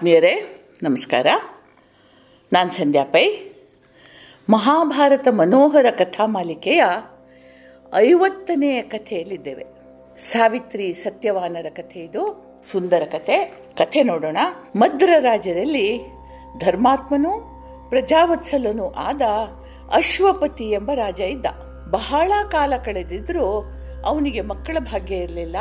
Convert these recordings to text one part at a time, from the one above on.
ಆತ್ಮೀಯರೇ ನಮಸ್ಕಾರ ನಾನು ಸಂಧ್ಯಾ ಪೈ ಮಹಾಭಾರತ ಮನೋಹರ ಕಥಾಮಾಲಿಕೆಯ ಐವತ್ತನೆಯ ಕಥೆಯಲ್ಲಿದ್ದೇವೆ ಸಾವಿತ್ರಿ ಸತ್ಯವಾನರ ಕಥೆ ಇದು ಸುಂದರ ಕಥೆ ಕಥೆ ನೋಡೋಣ ಮದ್ರ ರಾಜ್ಯದಲ್ಲಿ ಧರ್ಮಾತ್ಮನೂ ಪ್ರಜಾವತ್ಸಲನೂ ಆದ ಅಶ್ವಪತಿ ಎಂಬ ರಾಜ ಇದ್ದ ಬಹಳ ಕಾಲ ಕಳೆದಿದ್ರೂ ಅವನಿಗೆ ಮಕ್ಕಳ ಭಾಗ್ಯ ಇರಲಿಲ್ಲ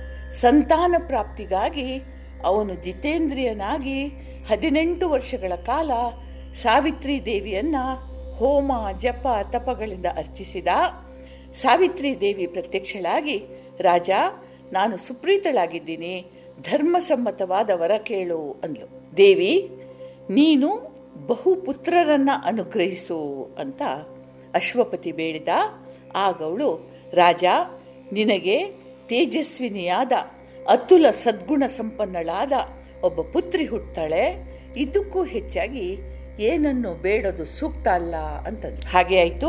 ಸಂತಾನ ಪ್ರಾಪ್ತಿಗಾಗಿ ಅವನು ಜಿತೇಂದ್ರಿಯನಾಗಿ ಹದಿನೆಂಟು ವರ್ಷಗಳ ಕಾಲ ಸಾವಿತ್ರಿ ದೇವಿಯನ್ನ ಹೋಮ ಜಪ ತಪಗಳಿಂದ ಅರ್ಚಿಸಿದ ಸಾವಿತ್ರಿ ದೇವಿ ಪ್ರತ್ಯಕ್ಷಳಾಗಿ ರಾಜ ನಾನು ಸುಪ್ರೀತಳಾಗಿದ್ದೀನಿ ಧರ್ಮಸಮ್ಮತವಾದ ವರ ಕೇಳು ಅಂದ್ಲು ದೇವಿ ನೀನು ಬಹುಪುತ್ರರನ್ನ ಅನುಗ್ರಹಿಸು ಅಂತ ಅಶ್ವಪತಿ ಬೇಡಿದ ಆಗವಳು ರಾಜ ನಿನಗೆ ತೇಜಸ್ವಿನಿಯಾದ ಅತುಲ ಸದ್ಗುಣ ಸಂಪನ್ನಳಾದ ಒಬ್ಬ ಪುತ್ರಿ ಹುಟ್ತಾಳೆ ಇದಕ್ಕೂ ಹೆಚ್ಚಾಗಿ ಏನನ್ನು ಬೇಡದು ಸೂಕ್ತ ಅಲ್ಲ ಅಂತಂದು ಹಾಗೆ ಆಯಿತು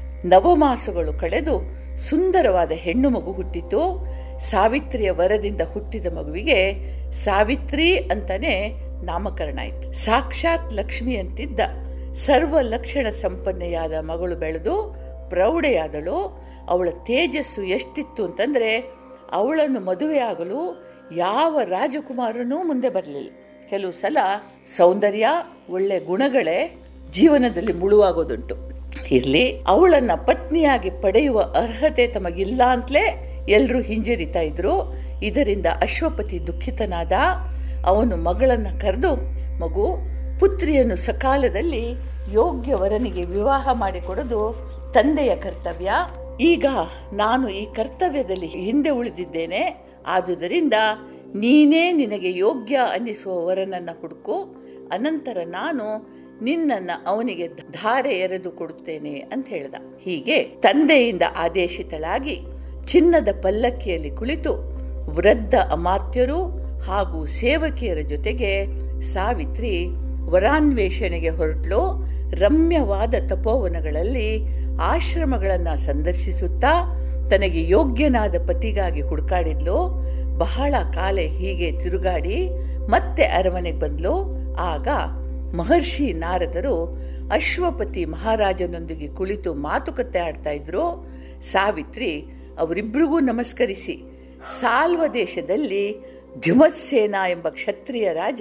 ನವಮಾಸಗಳು ಕಳೆದು ಸುಂದರವಾದ ಹೆಣ್ಣು ಮಗು ಹುಟ್ಟಿತು ಸಾವಿತ್ರಿಯ ವರದಿಂದ ಹುಟ್ಟಿದ ಮಗುವಿಗೆ ಸಾವಿತ್ರಿ ಅಂತಾನೆ ನಾಮಕರಣ ಆಯಿತು ಸಾಕ್ಷಾತ್ ಲಕ್ಷ್ಮಿ ಅಂತಿದ್ದ ಸರ್ವ ಲಕ್ಷಣ ಸಂಪನ್ನೆಯಾದ ಮಗಳು ಬೆಳೆದು ಪ್ರೌಢೆಯಾದಳು ಅವಳ ತೇಜಸ್ಸು ಎಷ್ಟಿತ್ತು ಅಂತಂದ್ರೆ ಅವಳನ್ನು ಮದುವೆಯಾಗಲು ಯಾವ ರಾಜಕುಮಾರನೂ ಮುಂದೆ ಬರಲಿಲ್ಲ ಕೆಲವು ಸಲ ಸೌಂದರ್ಯ ಒಳ್ಳೆ ಗುಣಗಳೇ ಜೀವನದಲ್ಲಿ ಮುಳುವಾಗೋದುಂಟು ಇರ್ಲಿ ಅವಳನ್ನ ಪತ್ನಿಯಾಗಿ ಪಡೆಯುವ ಅರ್ಹತೆ ತಮಗಿಲ್ಲ ಅಂತಲೇ ಎಲ್ಲರೂ ಹಿಂಜರಿತಾ ಇದ್ರು ಇದರಿಂದ ಅಶ್ವಪತಿ ದುಃಖಿತನಾದ ಅವನು ಮಗಳನ್ನ ಕರೆದು ಮಗು ಪುತ್ರಿಯನ್ನು ಸಕಾಲದಲ್ಲಿ ಯೋಗ್ಯ ವರನಿಗೆ ವಿವಾಹ ಮಾಡಿಕೊಡೋದು ತಂದೆಯ ಕರ್ತವ್ಯ ಈಗ ನಾನು ಈ ಕರ್ತವ್ಯದಲ್ಲಿ ಹಿಂದೆ ಉಳಿದಿದ್ದೇನೆ ಆದುದರಿಂದ ನೀನೇ ನಿನಗೆ ಯೋಗ್ಯ ಅನ್ನಿಸುವ ವರನನ್ನ ಹುಡುಕು ಅನಂತರ ನಾನು ನಿನ್ನನ್ನ ಅವನಿಗೆ ಧಾರೆ ಎರೆದು ಕೊಡುತ್ತೇನೆ ಅಂತ ಹೇಳ್ದ ಹೀಗೆ ತಂದೆಯಿಂದ ಆದೇಶಿತಳಾಗಿ ಚಿನ್ನದ ಪಲ್ಲಕ್ಕಿಯಲ್ಲಿ ಕುಳಿತು ವೃದ್ಧ ಅಮಾತ್ಯರು ಹಾಗೂ ಸೇವಕಿಯರ ಜೊತೆಗೆ ಸಾವಿತ್ರಿ ವರಾನ್ವೇಷಣೆಗೆ ಹೊರಟ್ಲು ರಮ್ಯವಾದ ತಪೋವನಗಳಲ್ಲಿ ಆಶ್ರಮಗಳನ್ನ ಸಂದರ್ಶಿಸುತ್ತಾ ತನಗೆ ಯೋಗ್ಯನಾದ ಪತಿಗಾಗಿ ಹುಡುಕಾಡಿದ್ಲು ಬಹಳ ಕಾಲ ಹೀಗೆ ತಿರುಗಾಡಿ ಮತ್ತೆ ಅರಮನೆಗೆ ಬಂದ್ಲು ಆಗ ಮಹರ್ಷಿ ನಾರದರು ಅಶ್ವಪತಿ ಮಹಾರಾಜನೊಂದಿಗೆ ಕುಳಿತು ಮಾತುಕತೆ ಆಡ್ತಾ ಇದ್ರು ಸಾವಿತ್ರಿ ಅವರಿಬ್ಬರಿಗೂ ನಮಸ್ಕರಿಸಿ ಸಾಲ್ವ ದೇಶದಲ್ಲಿ ಧ್ಯುಮತ್ಸೇನ ಎಂಬ ಕ್ಷತ್ರಿಯ ರಾಜ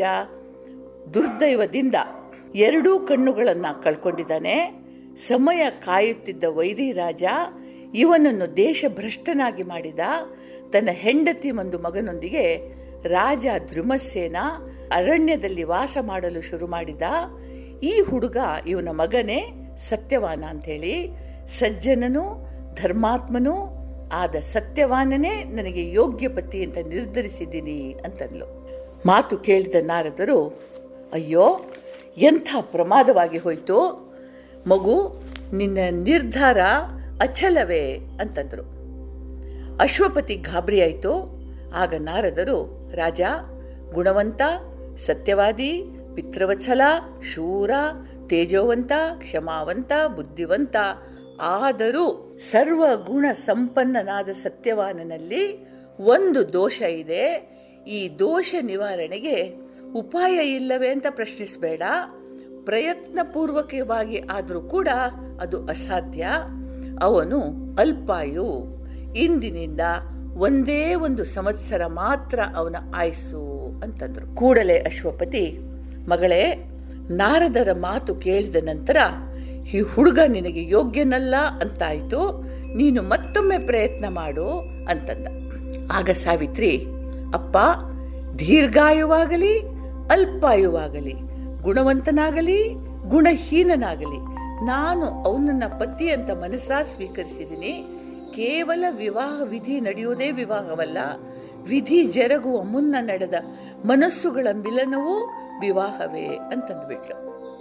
ದುರ್ದೈವದಿಂದ ಎರಡೂ ಕಣ್ಣುಗಳನ್ನ ಕಳ್ಕೊಂಡಿದ್ದಾನೆ ಸಮಯ ಕಾಯುತ್ತಿದ್ದ ವೈರಿ ರಾಜ ಇವನನ್ನು ದೇಶಭ್ರಷ್ಟನಾಗಿ ಮಾಡಿದ ತನ್ನ ಹೆಂಡತಿ ಒಂದು ಮಗನೊಂದಿಗೆ ರಾಜ ಧ್ರುಮಸೇನ ಅರಣ್ಯದಲ್ಲಿ ವಾಸ ಮಾಡಲು ಶುರು ಮಾಡಿದ ಈ ಹುಡುಗ ಇವನ ಮಗನೇ ಸತ್ಯವಾನ ಅಂತ ಹೇಳಿ ಸಜ್ಜನನು ಧರ್ಮಾತ್ಮನೂ ಆದ ಸತ್ಯವಾನನೇ ನನಗೆ ಯೋಗ್ಯ ಪತಿ ಅಂತ ನಿರ್ಧರಿಸಿದ್ದೀನಿ ಅಂತಂದ್ಲು ಮಾತು ಕೇಳಿದ ನಾರದರು ಅಯ್ಯೋ ಎಂಥ ಪ್ರಮಾದವಾಗಿ ಹೋಯ್ತು ಮಗು ನಿನ್ನ ನಿರ್ಧಾರ ಅಚಲವೇ ಅಂತಂದ್ರು ಅಶ್ವಪತಿ ಗಾಬರಿ ಆಯಿತು ಆಗ ನಾರದರು ರಾಜ ಗುಣವಂತ ಸತ್ಯವಾದಿ ಪಿತೃವತ್ಸಲ ಶೂರ ತೇಜೋವಂತ ಕ್ಷಮಾವಂತ ಬುದ್ಧಿವಂತ ಆದರೂ ಸರ್ವ ಗುಣ ಸಂಪನ್ನನಾದ ಸತ್ಯವಾನನಲ್ಲಿ ಒಂದು ದೋಷ ಇದೆ ಈ ದೋಷ ನಿವಾರಣೆಗೆ ಉಪಾಯ ಇಲ್ಲವೇ ಅಂತ ಪ್ರಶ್ನಿಸಬೇಡ ಪ್ರಯತ್ನಪೂರ್ವಕವಾಗಿ ಆದರೂ ಕೂಡ ಅದು ಅಸಾಧ್ಯ ಅವನು ಅಲ್ಪಾಯು ಇಂದಿನಿಂದ ಒಂದೇ ಒಂದು ಸಂವತ್ಸರ ಮಾತ್ರ ಅವನ ಆಯಸ್ಸು ಅಂತಂದ್ರು ಕೂಡಲೇ ಅಶ್ವಪತಿ ಮಗಳೇ ನಾರದರ ಮಾತು ಕೇಳಿದ ನಂತರ ಈ ಹುಡುಗ ನಿನಗೆ ಯೋಗ್ಯನಲ್ಲ ಅಂತಾಯ್ತು ನೀನು ಮತ್ತೊಮ್ಮೆ ಪ್ರಯತ್ನ ಮಾಡು ಅಂತಂದ ಆಗ ಸಾವಿತ್ರಿ ಅಪ್ಪ ದೀರ್ಘಾಯುವಾಗಲಿ ಅಲ್ಪಾಯುವಾಗಲಿ ಗುಣವಂತನಾಗಲಿ ಗುಣಹೀನನಾಗಲಿ ನಾನು ಅವನನ್ನ ಪತಿ ಅಂತ ಮನಸ್ಸಾ ಸ್ವೀಕರಿಸಿದ್ದೀನಿ ಕೇವಲ ವಿವಾಹ ವಿಧಿ ನಡೆಯುವುದೇ ವಿವಾಹವಲ್ಲ ವಿಧಿ ಜರುಗುವ ಮುನ್ನ ನಡೆದ ಮನಸ್ಸುಗಳ ಮಿಲನವೂ ವಿವಾಹವೇ ಅಂತಂದ್ಬಿಟ್ಲು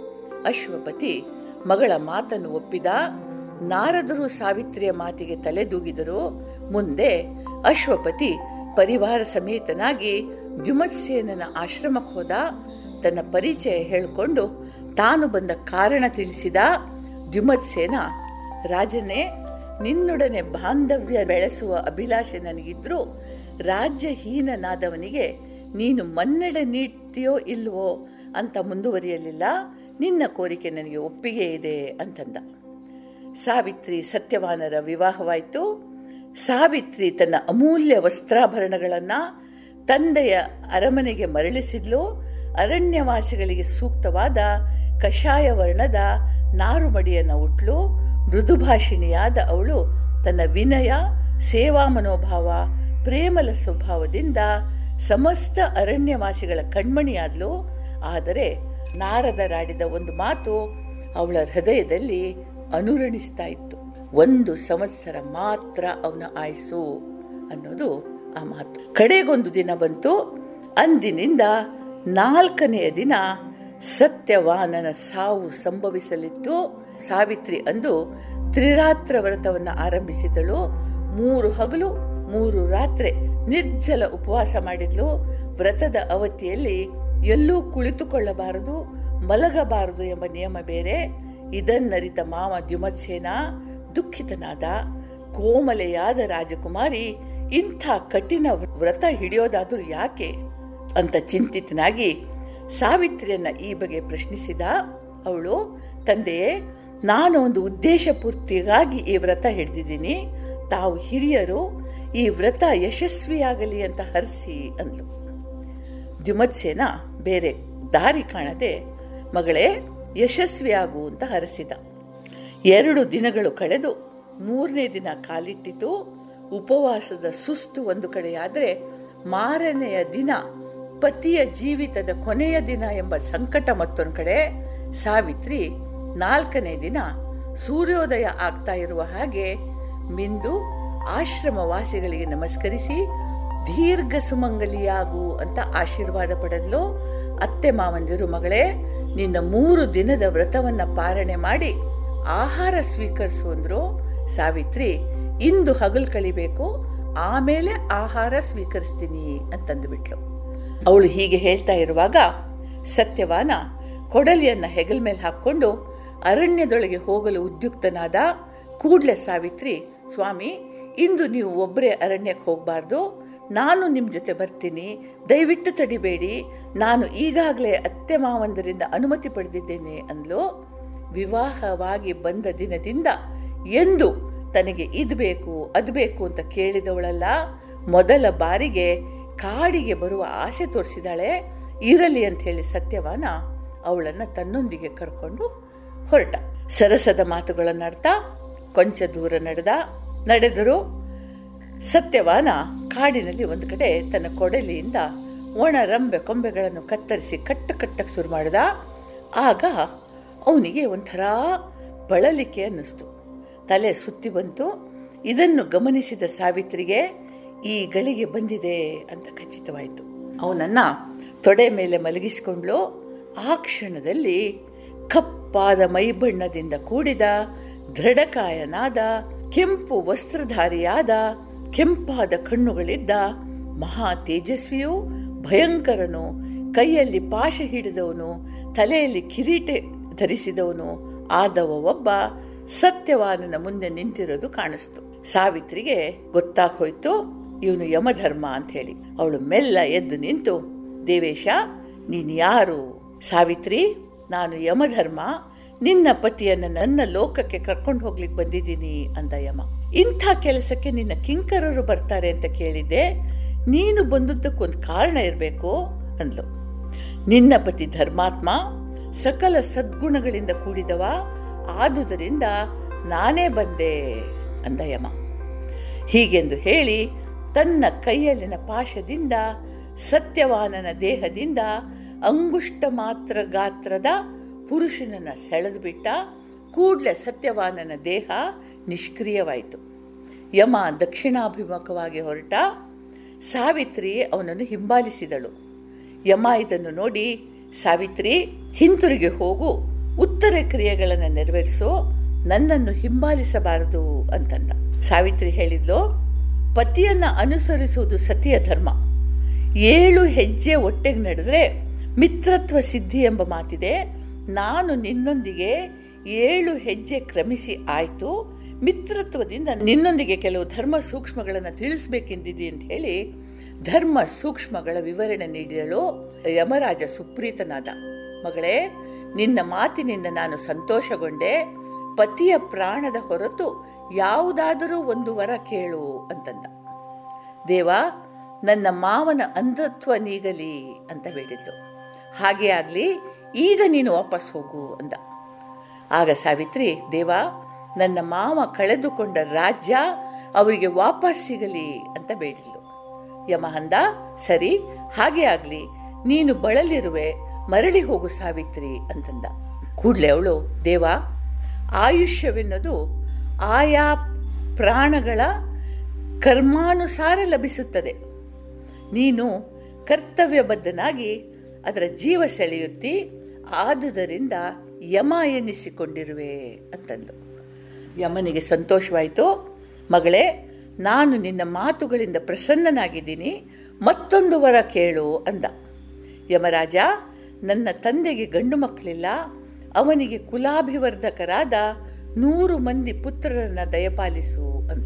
ಅಶ್ವಪತಿ ಮಗಳ ಮಾತನ್ನು ಒಪ್ಪಿದ ನಾರದರು ಸಾವಿತ್ರಿಯ ಮಾತಿಗೆ ತಲೆದೂಗಿದರು ಮುಂದೆ ಅಶ್ವಪತಿ ಪರಿವಾರ ಸಮೇತನಾಗಿ ದ್ಯುಮತ್ಸೇನನ ಆಶ್ರಮಕ್ಕೆ ಹೋದ ತನ್ನ ಪರಿಚಯ ಹೇಳಿಕೊಂಡು ತಾನು ಬಂದ ಕಾರಣ ತಿಳಿಸಿದ ದ್ಯುಮತ್ಸೇನ ರಾಜನೇ ನಿನ್ನೊಡನೆ ಬಾಂಧವ್ಯ ಬೆಳೆಸುವ ಅಭಿಲಾಷೆ ನನಗಿದ್ರು ರಾಜ್ಯಹೀನನಾದವನಿಗೆ ನೀನು ಮನ್ನಡೆ ನೀಡ್ತೀಯೋ ಇಲ್ವೋ ಅಂತ ಮುಂದುವರಿಯಲಿಲ್ಲ ನಿನ್ನ ಕೋರಿಕೆ ನನಗೆ ಒಪ್ಪಿಗೆ ಇದೆ ಅಂತಂದ ಸಾವಿತ್ರಿ ಸತ್ಯವಾನರ ವಿವಾಹವಾಯಿತು ಸಾವಿತ್ರಿ ತನ್ನ ಅಮೂಲ್ಯ ವಸ್ತ್ರಾಭರಣಗಳನ್ನು ತಂದೆಯ ಅರಮನೆಗೆ ಮರಳಿಸಿದ್ಲು ಅರಣ್ಯವಾಸಿಗಳಿಗೆ ಸೂಕ್ತವಾದ ಕಷಾಯ ವರ್ಣದ ನಾರುಮಡಿಯನ್ನು ಉಟ್ಲು ಮೃದುಭಾಷಿಣಿಯಾದ ಅವಳು ತನ್ನ ವಿನಯ ಸೇವಾ ಮನೋಭಾವ ಪ್ರೇಮಲ ಸ್ವಭಾವದಿಂದ ಸಮಸ್ತ ಅರಣ್ಯವಾಸಿಗಳ ಕಣ್ಮಣಿಯಾದ್ಲು ಆದರೆ ನಾರದರಾಡಿದ ಒಂದು ಮಾತು ಅವಳ ಹೃದಯದಲ್ಲಿ ಅನುರಣಿಸ್ತಾ ಇತ್ತು ಒಂದು ಸಂವತ್ಸರ ಮಾತ್ರ ಅವನ ಆಯಸ್ಸು ಅನ್ನೋದು ಆ ಮಾತು ಕಡೆಗೊಂದು ದಿನ ಬಂತು ಅಂದಿನಿಂದ ನಾಲ್ಕನೆಯ ದಿನ ಸತ್ಯವಾನನ ಸಾವು ಸಂಭವಿಸಲಿತ್ತು ಸಾವಿತ್ರಿ ಅಂದು ತ್ರಿರಾತ್ರ ವ್ರತವನ್ನು ಆರಂಭಿಸಿದಳು ಮೂರು ಹಗಲು ಮೂರು ರಾತ್ರಿ ನಿರ್ಜಲ ಉಪವಾಸ ಮಾಡಿದ್ಲು ವ್ರತದ ಅವಧಿಯಲ್ಲಿ ಎಲ್ಲೂ ಕುಳಿತುಕೊಳ್ಳಬಾರದು ಮಲಗಬಾರದು ಎಂಬ ನಿಯಮ ಬೇರೆ ಇದನ್ನರಿತ ಮಾವ ದ್ಯುಮತ್ಸೇನ ದುಃಖಿತನಾದ ಕೋಮಲೆಯಾದ ರಾಜಕುಮಾರಿ ಇಂಥ ಕಠಿಣ ವ್ರತ ಹಿಡಿಯೋದಾದ್ರೂ ಯಾಕೆ ಅಂತ ಚಿಂತಿತನಾಗಿ ಸಾವಿತ್ರಿಯನ್ನ ಈ ಬಗ್ಗೆ ಪ್ರಶ್ನಿಸಿದ ಅವಳು ತಂದೆಯೇ ನಾನು ಒಂದು ಉದ್ದೇಶ ಪೂರ್ತಿಗಾಗಿ ಈ ವ್ರತ ಹಿಡಿದಿದ್ದೀನಿ ತಾವು ಹಿರಿಯರು ಈ ವ್ರತ ಯಶಸ್ವಿಯಾಗಲಿ ಅಂತ ಹರಿಸಿ ಅಂದ್ಲು ದ್ಯುಮತ್ಸೇನ ಬೇರೆ ದಾರಿ ಕಾಣದೆ ಮಗಳೇ ಯಶಸ್ವಿಯಾಗು ಅಂತ ಹರಸಿದ ಎರಡು ದಿನಗಳು ಕಳೆದು ಮೂರನೇ ದಿನ ಕಾಲಿಟ್ಟಿತು ಉಪವಾಸದ ಸುಸ್ತು ಒಂದು ಕಡೆಯಾದರೆ ಮಾರನೆಯ ದಿನ ಪತಿಯ ಜೀವಿತದ ಕೊನೆಯ ದಿನ ಎಂಬ ಸಂಕಟ ಮತ್ತೊಂದು ಕಡೆ ಸಾವಿತ್ರಿ ನಾಲ್ಕನೇ ದಿನ ಸೂರ್ಯೋದಯ ಆಗ್ತಾ ಇರುವ ಹಾಗೆ ಮಿಂದು ಆಶ್ರಮವಾಸಿಗಳಿಗೆ ನಮಸ್ಕರಿಸಿ ದೀರ್ಘ ಸುಮಂಗಲಿಯಾಗು ಅಂತ ಆಶೀರ್ವಾದ ಪಡೆದ್ಲು ಅತ್ತೆ ಮಾವಂದಿರು ಮಗಳೇ ನಿನ್ನ ಮೂರು ದಿನದ ವ್ರತವನ್ನ ಪಾಲನೆ ಮಾಡಿ ಆಹಾರ ಸ್ವೀಕರಿಸು ಅಂದ್ರು ಸಾವಿತ್ರಿ ಇಂದು ಹಗಲು ಕಳಿಬೇಕು ಆಮೇಲೆ ಆಹಾರ ಸ್ವೀಕರಿಸ್ತೀನಿ ಅಂತಂದು ಬಿಟ್ಲು ಅವಳು ಹೀಗೆ ಹೇಳ್ತಾ ಇರುವಾಗ ಸತ್ಯವಾನ ಕೊಡಲಿಯನ್ನ ಹೆಗಲ್ ಮೇಲೆ ಹಾಕೊಂಡು ಅರಣ್ಯದೊಳಗೆ ಹೋಗಲು ಉದ್ಯುಕ್ತನಾದ ಕೂಡ್ಲೆ ಸಾವಿತ್ರಿ ಸ್ವಾಮಿ ಇಂದು ನೀವು ಒಬ್ಬರೇ ಅರಣ್ಯಕ್ಕೆ ಹೋಗಬಾರ್ದು ನಾನು ನಿಮ್ಮ ಜೊತೆ ಬರ್ತೀನಿ ದಯವಿಟ್ಟು ತಡಿಬೇಡಿ ನಾನು ಈಗಾಗಲೇ ಅತ್ತೆ ಮಾವಂದರಿಂದ ಅನುಮತಿ ಪಡೆದಿದ್ದೇನೆ ಅಂದ್ಲು ವಿವಾಹವಾಗಿ ಬಂದ ದಿನದಿಂದ ಎಂದು ತನಗೆ ಇದು ಬೇಕು ಅದು ಬೇಕು ಅಂತ ಕೇಳಿದವಳಲ್ಲ ಮೊದಲ ಬಾರಿಗೆ ಕಾಡಿಗೆ ಬರುವ ಆಸೆ ತೋರಿಸಿದಾಳೆ ಇರಲಿ ಅಂತ ಹೇಳಿ ಸತ್ಯವಾನ ಅವಳನ್ನ ತನ್ನೊಂದಿಗೆ ಕರ್ಕೊಂಡು ಹೊರಟ ಸರಸದ ಮಾತುಗಳನ್ನಾಡ್ತಾ ಕೊಂಚ ದೂರ ನಡೆದ ನಡೆದರು ಸತ್ಯವಾನ ಕಾಡಿನಲ್ಲಿ ಒಂದು ಕಡೆ ತನ್ನ ಕೊಡಲಿಯಿಂದ ಒಣ ರಂಬೆ ಕೊಂಬೆಗಳನ್ನು ಕತ್ತರಿಸಿ ಕಟ್ಟ ಕಟ್ಟಕ್ಕೆ ಶುರು ಮಾಡಿದ ಆಗ ಅವನಿಗೆ ಒಂಥರ ಬಳಲಿಕೆ ಅನ್ನಿಸ್ತು ತಲೆ ಸುತ್ತಿ ಬಂತು ಇದನ್ನು ಗಮನಿಸಿದ ಸಾವಿತ್ರಿಗೆ ಈ ಗಳಿಗೆ ಬಂದಿದೆ ಅಂತ ಖಚಿತವಾಯಿತು ಅವನನ್ನ ತೊಡೆ ಮೇಲೆ ಮಲಗಿಸಿಕೊಂಡ್ಲು ಆ ಕ್ಷಣದಲ್ಲಿ ಕಪ್ಪಾದ ಮೈಬಣ್ಣದಿಂದ ಕೂಡಿದ ದೃಢಕಾಯನಾದ ಕೆಂಪು ವಸ್ತ್ರಧಾರಿಯಾದ ಕೆಂಪಾದ ಕಣ್ಣುಗಳಿದ್ದ ಮಹಾ ತೇಜಸ್ವಿಯೂ ಭಯಂಕರನು ಕೈಯಲ್ಲಿ ಪಾಶ ಹಿಡಿದವನು ತಲೆಯಲ್ಲಿ ಕಿರೀಟೆ ಧರಿಸಿದವನು ಆದವ ಒಬ್ಬ ಸತ್ಯವಾನನ ಮುಂದೆ ನಿಂತಿರೋದು ಕಾಣಿಸ್ತು ಸಾವಿತ್ರಿಗೆ ಗೊತ್ತಾಗ ಹೋಯ್ತು ಇವನು ಯಮಧರ್ಮ ಅಂತ ಹೇಳಿ ಅವಳು ಮೆಲ್ಲ ಎದ್ದು ನಿಂತು ದೇವೇಶ ನೀನು ಯಾರು ಸಾವಿತ್ರಿ ನಾನು ಯಮಧರ್ಮ ನಿನ್ನ ಪತಿಯನ್ನ ನನ್ನ ಲೋಕಕ್ಕೆ ಕರ್ಕೊಂಡು ಹೋಗ್ಲಿಕ್ಕೆ ಬಂದಿದ್ದೀನಿ ಅಂದ ಯಮ ಇಂಥ ಕೆಲಸಕ್ಕೆ ನಿನ್ನ ಕಿಂಕರರು ಬರ್ತಾರೆ ಅಂತ ಕೇಳಿದ್ದೆ ನೀನು ಬಂದದ್ದಕ್ಕೊಂದು ಕಾರಣ ಇರಬೇಕು ಅಂದ್ಲು ನಿನ್ನ ಪತಿ ಧರ್ಮಾತ್ಮ ಸಕಲ ಸದ್ಗುಣಗಳಿಂದ ಕೂಡಿದವ ಆದುದರಿಂದ ನಾನೇ ಬಂದೆ ಅಂದ ಯಮ ಹೀಗೆಂದು ಹೇಳಿ ತನ್ನ ಕೈಯಲ್ಲಿನ ಪಾಶದಿಂದ ಸತ್ಯವಾನನ ದೇಹದಿಂದ ಅಂಗುಷ್ಟ ಮಾತ್ರ ಗಾತ್ರದ ಪುರುಷನನ್ನ ಸೆಳೆದು ಬಿಟ್ಟ ಕೂಡ್ಲೆ ಸತ್ಯವಾನನ ದೇಹ ನಿಷ್ಕ್ರಿಯವಾಯಿತು ಯಮ ದಕ್ಷಿಣಾಭಿಮುಖವಾಗಿ ಹೊರಟ ಸಾವಿತ್ರಿ ಅವನನ್ನು ಹಿಂಬಾಲಿಸಿದಳು ಯಮ ಇದನ್ನು ನೋಡಿ ಸಾವಿತ್ರಿ ಹಿಂತಿರುಗಿ ಹೋಗು ಉತ್ತರ ಕ್ರಿಯೆಗಳನ್ನು ನೆರವೇರಿಸು ನನ್ನನ್ನು ಹಿಂಬಾಲಿಸಬಾರದು ಅಂತಂದ ಸಾವಿತ್ರಿ ಹೇಳಿದ್ಲು ಪತಿಯನ್ನ ಅನುಸರಿಸುವುದು ಸತಿಯ ಧರ್ಮ ಏಳು ಹೆಜ್ಜೆ ಒಟ್ಟೆಗೆ ನಡೆದ್ರೆ ಮಿತ್ರತ್ವ ಸಿದ್ಧಿ ಎಂಬ ಮಾತಿದೆ ನಾನು ನಿನ್ನೊಂದಿಗೆ ಏಳು ಹೆಜ್ಜೆ ಕ್ರಮಿಸಿ ಆಯ್ತು ಮಿತ್ರತ್ವದಿಂದ ನಿನ್ನೊಂದಿಗೆ ಕೆಲವು ಧರ್ಮ ಸೂಕ್ಷ್ಮಗಳನ್ನು ತಿಳಿಸ್ಬೇಕೆಂದಿದೆ ಅಂತ ಹೇಳಿ ಧರ್ಮ ಸೂಕ್ಷ್ಮಗಳ ವಿವರಣೆ ನೀಡಿದಳು ಯಮರಾಜ ಸುಪ್ರೀತನಾದ ಮಗಳೇ ನಿನ್ನ ಮಾತಿನಿಂದ ನಾನು ಸಂತೋಷಗೊಂಡೆ ಪತಿಯ ಪ್ರಾಣದ ಹೊರತು ಯಾವುದಾದರೂ ಒಂದು ವರ ಕೇಳು ಅಂತಂದ ದೇವ ನನ್ನ ಮಾವನ ಅಂಧತ್ವ ನೀಗಲಿ ಅಂತ ಬೇಡಿದ್ಲು ಹಾಗೆ ಆಗಲಿ ಈಗ ನೀನು ವಾಪಸ್ ಹೋಗು ಅಂದ ಆಗ ಸಾವಿತ್ರಿ ದೇವ ನನ್ನ ಮಾವ ಕಳೆದುಕೊಂಡ ರಾಜ್ಯ ಅವರಿಗೆ ವಾಪಸ್ ಸಿಗಲಿ ಅಂತ ಬೇಡಿದ್ಲು ಯಮ ಅಂದ ಸರಿ ಹಾಗೆ ಆಗಲಿ ನೀನು ಬಳಲಿರುವೆ ಮರಳಿ ಹೋಗು ಸಾವಿತ್ರಿ ಅಂತಂದ ಕೂಡಲೇ ಅವಳು ದೇವ ಆಯುಷ್ಯವೆನ್ನೋದು ಆಯಾ ಪ್ರಾಣಗಳ ಕರ್ಮಾನುಸಾರ ಲಭಿಸುತ್ತದೆ ನೀನು ಕರ್ತವ್ಯಬದ್ಧನಾಗಿ ಅದರ ಜೀವ ಸೆಳೆಯುತ್ತಿ ಆದುದರಿಂದ ಯಮ ಎನ್ನಿಸಿಕೊಂಡಿರುವೆ ಅಂತಂದು ಯಮನಿಗೆ ಸಂತೋಷವಾಯಿತು ಮಗಳೇ ನಾನು ನಿನ್ನ ಮಾತುಗಳಿಂದ ಪ್ರಸನ್ನನಾಗಿದ್ದೀನಿ ಮತ್ತೊಂದು ವರ ಕೇಳು ಅಂದ ಯಮರಾಜ ನನ್ನ ತಂದೆಗೆ ಗಂಡು ಮಕ್ಕಳಿಲ್ಲ ಅವನಿಗೆ ಕುಲಾಭಿವರ್ಧಕರಾದ ನೂರು ಮಂದಿ ಪುತ್ರರನ್ನ ದಯಪಾಲಿಸು ಅಂತ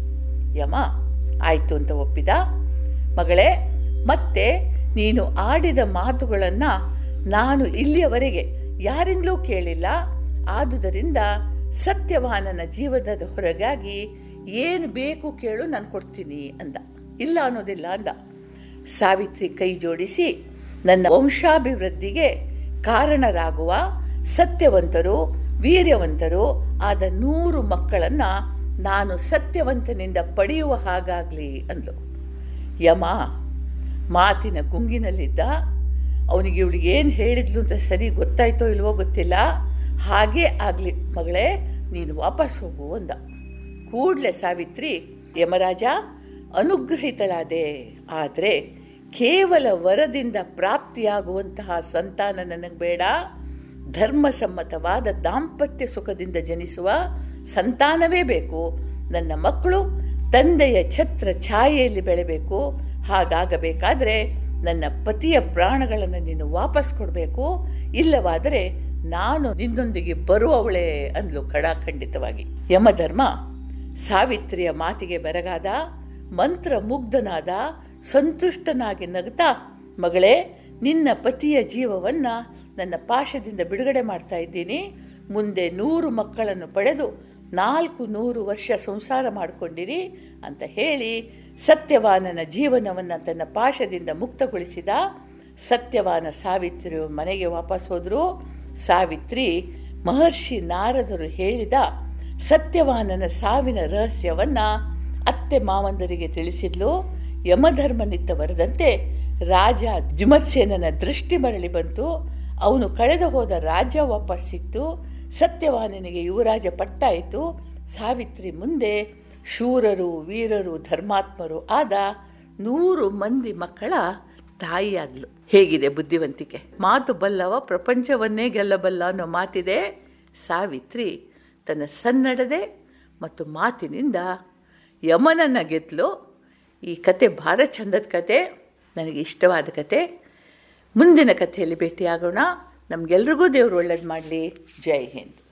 ಯಮ ಆಯ್ತು ಅಂತ ಒಪ್ಪಿದ ಮಗಳೇ ಮತ್ತೆ ನೀನು ಆಡಿದ ಮಾತುಗಳನ್ನ ನಾನು ಇಲ್ಲಿಯವರೆಗೆ ಯಾರಿಂದಲೂ ಕೇಳಿಲ್ಲ ಆದುದರಿಂದ ಸತ್ಯವಾನನ ಜೀವನದ ಹೊರಗಾಗಿ ಏನು ಬೇಕು ಕೇಳು ನಾನು ಕೊಡ್ತೀನಿ ಅಂದ ಇಲ್ಲ ಅನ್ನೋದಿಲ್ಲ ಅಂದ ಸಾವಿತ್ರಿ ಕೈ ಜೋಡಿಸಿ ನನ್ನ ವಂಶಾಭಿವೃದ್ಧಿಗೆ ಕಾರಣರಾಗುವ ಸತ್ಯವಂತರು ವೀರ್ಯವಂತರು ಆದ ನೂರು ಮಕ್ಕಳನ್ನ ನಾನು ಸತ್ಯವಂತನಿಂದ ಪಡೆಯುವ ಹಾಗಾಗ್ಲಿ ಅಂದ್ಲು ಯಮ ಮಾತಿನ ಗುಂಗಿನಲ್ಲಿದ್ದ ಅವನಿಗೆ ಇವಳಿಗೆ ಏನು ಹೇಳಿದ್ಲು ಅಂತ ಸರಿ ಗೊತ್ತಾಯ್ತೋ ಇಲ್ವೋ ಗೊತ್ತಿಲ್ಲ ಹಾಗೇ ಆಗಲಿ ಮಗಳೇ ನೀನು ವಾಪಸ್ ಹೋಗು ಅಂದ ಕೂಡಲೇ ಸಾವಿತ್ರಿ ಯಮರಾಜ ಅನುಗ್ರಹಿತಳಾದೆ ಆದರೆ ಕೇವಲ ವರದಿಂದ ಪ್ರಾಪ್ತಿಯಾಗುವಂತಹ ಸಂತಾನ ನನಗೆ ಬೇಡ ಧರ್ಮಸಮ್ಮತವಾದ ದಾಂಪತ್ಯ ಸುಖದಿಂದ ಜನಿಸುವ ಸಂತಾನವೇ ಬೇಕು ನನ್ನ ಮಕ್ಕಳು ತಂದೆಯ ಛತ್ರ ಛಾಯೆಯಲ್ಲಿ ಬೆಳೆಬೇಕು ಹಾಗಾಗಬೇಕಾದ್ರೆ ನನ್ನ ಪತಿಯ ಪ್ರಾಣಗಳನ್ನು ನೀನು ವಾಪಸ್ ಕೊಡಬೇಕು ಇಲ್ಲವಾದರೆ ನಾನು ನಿನ್ನೊಂದಿಗೆ ಬರುವವಳೇ ಅಂದ್ಲು ಖಡಾಖಂಡಿತವಾಗಿ ಯಮಧರ್ಮ ಸಾವಿತ್ರಿಯ ಮಾತಿಗೆ ಬೆರಗಾದ ಮಂತ್ರ ಮುಗ್ಧನಾದ ಸಂತುಷ್ಟನಾಗಿ ನಗುತ್ತಾ ಮಗಳೇ ನಿನ್ನ ಪತಿಯ ಜೀವವನ್ನ ನನ್ನ ಪಾಶದಿಂದ ಬಿಡುಗಡೆ ಮಾಡ್ತಾ ಇದ್ದೀನಿ ಮುಂದೆ ನೂರು ಮಕ್ಕಳನ್ನು ಪಡೆದು ನಾಲ್ಕು ನೂರು ವರ್ಷ ಸಂಸಾರ ಮಾಡಿಕೊಂಡಿರಿ ಅಂತ ಹೇಳಿ ಸತ್ಯವಾನನ ಜೀವನವನ್ನು ತನ್ನ ಪಾಶದಿಂದ ಮುಕ್ತಗೊಳಿಸಿದ ಸತ್ಯವಾನ ಸಾವಿತ್ರಿ ಮನೆಗೆ ವಾಪಸ್ ಹೋದ್ರು ಸಾವಿತ್ರಿ ಮಹರ್ಷಿ ನಾರದರು ಹೇಳಿದ ಸತ್ಯವಾನನ ಸಾವಿನ ರಹಸ್ಯವನ್ನ ಅತ್ತೆ ಮಾವಂದರಿಗೆ ತಿಳಿಸಿದ್ಲು ಯಮಧರ್ಮನಿತ್ತ ಬರದಂತೆ ರಾಜ ಜುಮತ್ಸೇನನ ದೃಷ್ಟಿ ಮರಳಿ ಬಂತು ಅವನು ಕಳೆದು ಹೋದ ರಾಜ್ಯ ವಾಪಸ್ ಸಿಕ್ತು ಸತ್ಯವಾನನಿಗೆ ಯುವರಾಜ ಪಟ್ಟಾಯಿತು ಸಾವಿತ್ರಿ ಮುಂದೆ ಶೂರರು ವೀರರು ಧರ್ಮಾತ್ಮರು ಆದ ನೂರು ಮಂದಿ ಮಕ್ಕಳ ತಾಯಿಯಾದ್ಲು ಹೇಗಿದೆ ಬುದ್ಧಿವಂತಿಕೆ ಮಾತು ಬಲ್ಲವ ಪ್ರಪಂಚವನ್ನೇ ಗೆಲ್ಲಬಲ್ಲ ಅನ್ನೋ ಮಾತಿದೆ ಸಾವಿತ್ರಿ ತನ್ನ ಸನ್ನಡದೆ ಮತ್ತು ಮಾತಿನಿಂದ ಯಮನನ್ನ ಗೆದ್ಲು ಈ ಕತೆ ಭಾಳ ಚಂದದ ಕತೆ ನನಗೆ ಇಷ್ಟವಾದ ಕತೆ ಮುಂದಿನ ಕಥೆಯಲ್ಲಿ ಭೇಟಿಯಾಗೋಣ ನಮಗೆಲ್ರಿಗೂ ದೇವರು ಒಳ್ಳೇದು ಮಾಡಲಿ ಜೈ ಹಿಂದ್